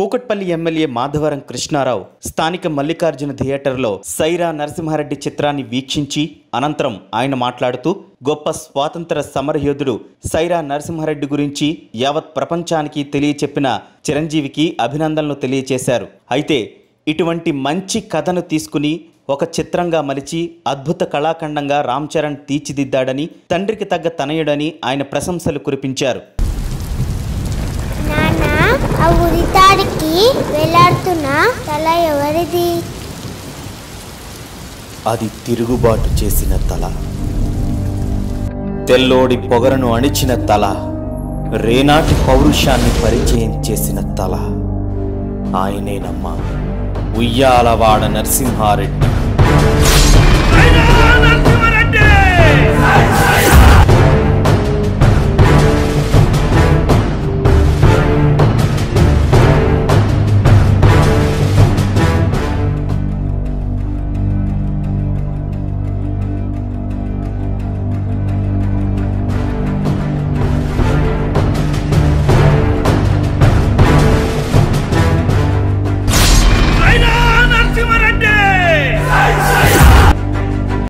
Kukatpally MLA Madhavaram Krishnarao స్థానిక మల్లికార్జున థియేటర్లో సైరా నరసింహారెడ్డి చిత్రాన్ని వీక్షించి అనంతరం ఆయన మాట్లాడుతూ గొప్ప స్వాతంత్ర సమరయోధుడు సైరా నరసింహారెడ్డి గురించి యావత్ ప్రపంచానికి తెలియచెప్పిన చిరంజీవికి అభినందనలు తెలియచేశారు అయితే ఇటువంటి మంచి కథను తీసుకుని ఒక చిత్రంగా మలిచి అద్భుత కళాఖండంగా రామ్ చరణ్ తీర్చిదిద్దాడని తండ్రికి తగ్గ తనయుడని ఆయన ప్రశంసలు కురిపించారు నాన్న ఆ ఉరితాడికి వేలాడుతున్న తల ఎవరిది అది తిరుగుబాటు చేసిన తల తెల్లోడి పొగరను అణిచిన తల రేనాటి పౌరుషాన్ని పరిచయం చేసిన తల ఆయనేనమ్మా ఉయ్యాలవాడ నరసింహారెడ్డి